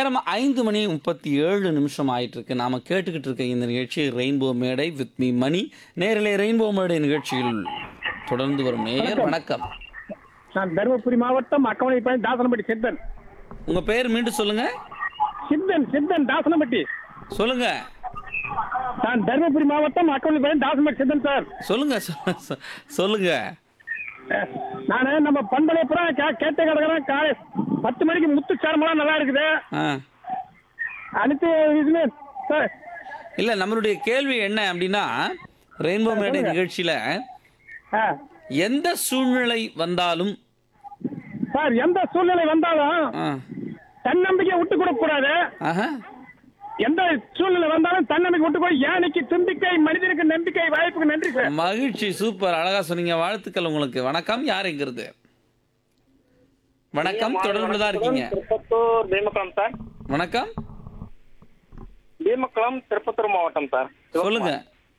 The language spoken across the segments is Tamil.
நேரம் ஐந்து மணி முப்பத்தி ஏழு நிமிஷம் ஆயிட்டு இருக்கு நாம கேட்டுக்கிட்டு இருக்க இந்த நிகழ்ச்சி ரெயின்போ மேடை வித் மீ மணி நேரிலே ரெயின்போ மேடை நிகழ்ச்சியில் தொடர்ந்து வரும் நேயர் வணக்கம் நான் தருமபுரி மாவட்டம் அக்கவணை பையன் தாசனப்பட்டி சித்தன் உங்க பேர் மீண்டும் சொல்லுங்க சித்தன் சித்தன் தாசனப்பட்டி சொல்லுங்க நான் தருமபுரி மாவட்டம் அக்கவணை பையன் தாசனப்பட்டி சித்தன் சார் சொல்லுங்க சொ- சொ- சொல்லுங்க நான் நம்ம பண்பலை புறா கேட்ட கிடக்குறேன் காலை பத்து மணிக்கு முத்து சாரமெல்லாம் நல்லா இருக்குது ஆ அனைத்து இதுமே சார் இல்ல நம்மளுடைய கேள்வி என்ன அப்படின்னா ரெயின்போ மேடை நிகழ்ச்சியில ஆ. எந்த சூழ்நிலை வந்தாலும் சார் எந்த சூழ்நிலை வந்தாலும் ஆ, தன்னம்பிக்கை விட்டு கொடுக்க கூடாது ஆஹா, எந்த சூழ்நிலை வந்தாலும் தன்னம்பிக்கை விட்டு கூட யானைக்கு தும்பிக்கை மனிதனுக்கு நம்பிக்கை வாய்ப்புக்கு நன்றி சார் மகிழ்ச்சி சூப்பர் அழகா சொன்னீங்க வாழ்த்துக்கள் உங்களுக்கு வணக்கம் யார் எங்கிறது வணக்கம் தொடர்புல தான் இருக்கீங்க திருப்பத்தூர் பீமக்குளம் சார் வணக்கம் பீமக்குளம் திருப்பத்தூர் மாவட்டம் சார் சொல்லுங்க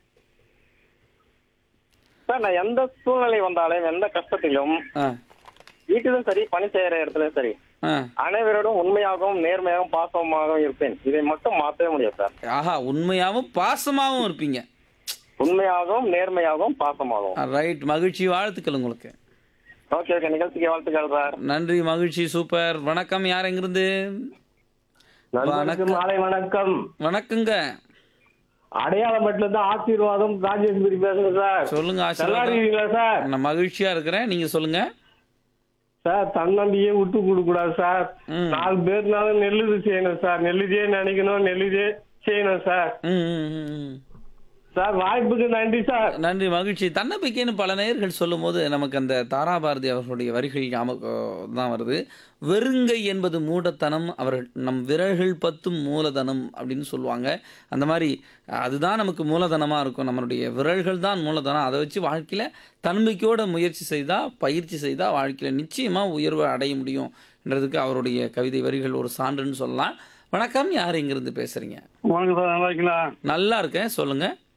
சார் நான் எந்த சூழ்நிலை வந்தாலும் எந்த கஷ்டத்திலும் ஆ, வீட்டிலும் சரி பணி செய்யற இடத்துலயும் சரி ஆ. அனைவரோடும் உண்மையாகவும் நேர்மையாகவும் பாசமாகவும் இருப்பேன் இதை மட்டும் மாற்றவே முடியாது சார் ஆஹா உண்மையாவும் பாசமாவும் இருப்பீங்க உண்மையாகவும் நேர்மையாகவும் பாசமாகவும் ரைட் மகிழ்ச்சி வாழ்த்துக்கள் உங்களுக்கு ஓகே ஓகே நிகழ்ச்சிக்கு வாழ்த்துக்கள் சார் நன்றி மகிழ்ச்சி சூப்பர் வணக்கம் யார் எங்கிருந்து நண்பருக்கு மாலை வணக்கம் வணக்கங்க அடையாளப்பட்டுல இருந்து ஆசீர்வாதம் ராஜேஸ்வரி பேசுறேன் சார் சொல்லுங்க நல்லா ஆசீர்வாதம் இருக்கீங்களா சார் நான் மகிழ்ச்சியா இருக்கிறேன் நீங்க சொல்லுங்க சார் தன்னம்பிக்கையை விட்டு கொடுக்க கூடாது சார் ம். நாலு பேர்னாலும் நெல்லுது செய்யணும் சார் நெல்லுதே நினைக்கணும் நெல்லுதே செய்யணும் சார் ம், ம், ம், ம். சார் வாய்ப்புக்கு நன்றி சார் நன்றி மகிழ்ச்சி தன்னம்பிக்கைன்னு பல நேயர்கள் சொல்லும்போது நமக்கு அந்த தாராபாரதி அவர்களுடைய வரிகள் ஞாபகம் தான் வருது வெறுங்கை என்பது மூடத்தனம் அவர்கள் நம் விரல்கள் பத்தும் மூலதனம் அப்படின்னு சொல்லுவாங்க அந்த மாதிரி அதுதான் நமக்கு மூலதனமாக இருக்கும் நம்மளுடைய விரல்கள் தான் மூலதனம் அதை வச்சு வாழ்க்கையில் தன்னம்பிக்கையோட முயற்சி செய்தால் பயிற்சி செய்தால் வாழ்க்கையில் நிச்சயமாக உயர்வை அடைய முடியும்ன்றதுக்கு அவருடைய கவிதை வரிகள் ஒரு சான்றுன்னு சொல்லலாம் வணக்கம் யார் இங்கிருந்து பேசுகிறீங்க வணக்கம் சார் நல்லா இருக்கீங்களா நல்லா இருக்கேன் சொல்லுங்கள்